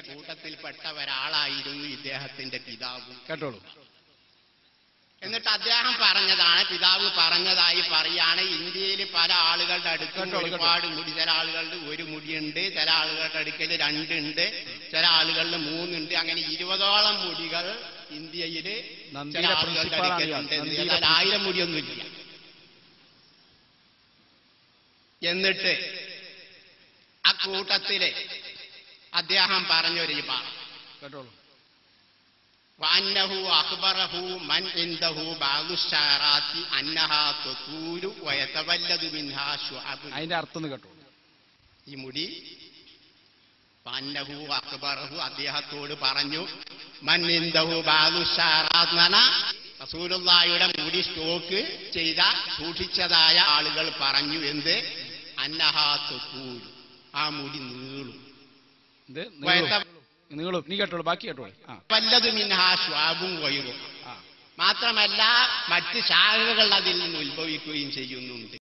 കൂട്ടത്തിൽപ്പെട്ട ഒരാളായിരുന്നു ഇദ്ദേഹത്തിന്റെ പിതാവ് കേട്ടോളൂ എന്നിട്ട് അദ്ദേഹം പറഞ്ഞതാണ് പിതാവ് പറഞ്ഞതായി പറയാണ് ഇന്ത്യയിൽ പല ആളുകളുടെ അടുത്തും കേട്ടോ, കേട്ടോ. ഒരുപാട് മുടി ചില ആളുകളുടെ ഒരു മുടിയുണ്ട് ചില ആളുകളുടെ അടുക്കൽ രണ്ടുണ്ട് ചില ആളുകളിൽ മൂന്നുണ്ട് അങ്ങനെ ഇരുപതോളം മുടികൾ ഇന്ത്യയില് ചില നന്ദിയുടെ ആളുകളുടെ പ്രിൻസിപ്പാളാണ് അടുക്കലുണ്ട് ഇയാൾ. എന്ന് നന്ദിയുടെ എന്നാൽ ആയിരം മുടിയൊന്നുമില്ല എന്നിട്ട് ആ കൂട്ടത്തില് അദ്ദേഹം പറഞ്ഞൊരു പാഠം കേട്ടോളൂ وأنه أخبره من عنده بعض الشعرات أنها تطول ويتولد منها شعب അതിന്റെ അർത്ഥം ഒന്ന് കേട്ടോളൂ ഈ മുടി പന്നഹു അക്ബറഹു അദ്ദേഹത്തോട് പറഞ്ഞു മന്നിന്തഹു ബാലുഷാറാത്ത് എന്ന് പറഞ്ഞാൽ റസൂലുള്ളാഹിയുടെ മുടി സ്റ്റോക്ക് ചെയ്ത സൂക്ഷിച്ചതായ ആളുകൾ പറഞ്ഞു എന്ത് അന്നഹാത്ത് കൂലു ആ മുടി നീളും ഇത് വയത്ത നീളും. നീളും നീ കേട്ടോളൂ ബാക്കി കേട്ടോളൂ ആ വല്ലതു മിൻഹാ ശ്വാബും വൈറും ആ മാത്രമല്ല മറ്റ് ശാഖകൾ അതിൽ നിന്ന് ഉത്ഭവിക്കുകയും ചെയ്യുന്നുണ്ട്